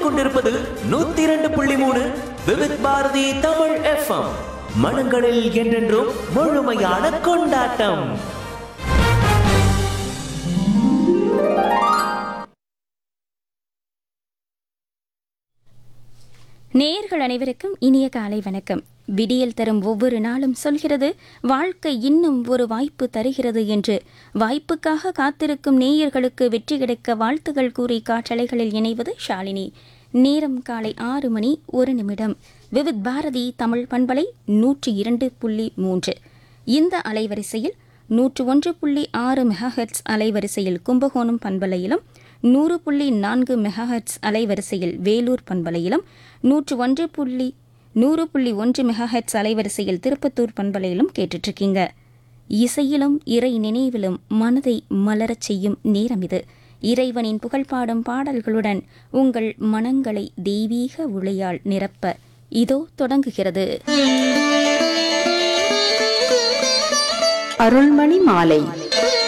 கேட்டுக்கொண்டிருப்பது நூத்தி இரண்டு புள்ளி மூணு விவித் பாரதி தமிழ் எஃப்எம் மனங்களில் என்றென்றும் முழுமையான கொண்டாட்டம் நேயர்கள் அனைவருக்கும் இனிய காலை வணக்கம் விடியல் தரும் ஒவ்வொரு நாளும் சொல்கிறது வாழ்க்கை இன்னும் ஒரு வாய்ப்பு தருகிறது என்று வாய்ப்புக்காக காத்திருக்கும் நேயர்களுக்கு வெற்றி கிடைக்க வாழ்த்துகள் கூறி காற்றலைகளில் இணைவது ஷாலினி நேரம் காலை ஆறு மணி ஒரு நிமிடம் விவித் பாரதி தமிழ் பண்பலை நூற்றி இரண்டு புள்ளி மூன்று இந்த அலைவரிசையில் நூற்று ஒன்று புள்ளி ஆறு மெகாஹெட்ஸ் அலைவரிசையில் கும்பகோணம் பண்பலையிலும் நூறு புள்ளி நான்கு மெகாஹெட்ஸ் அலைவரிசையில் வேலூர் பண்பலையிலும் நூற்று ஒன்று புள்ளி நூறு புள்ளி ஒன்று மெகாஹெட்ஸ் அலைவரிசையில் திருப்பத்தூர் பண்பலையிலும் கேட்டுட்ருக்கீங்க இசையிலும் இறை நினைவிலும் மனதை மலரச் செய்யும் நேரம் இது இறைவனின் புகழ்பாடும் பாடல்களுடன் உங்கள் மனங்களை தெய்வீக ஒளியால் நிரப்ப இதோ தொடங்குகிறது அருள்மணி மாலை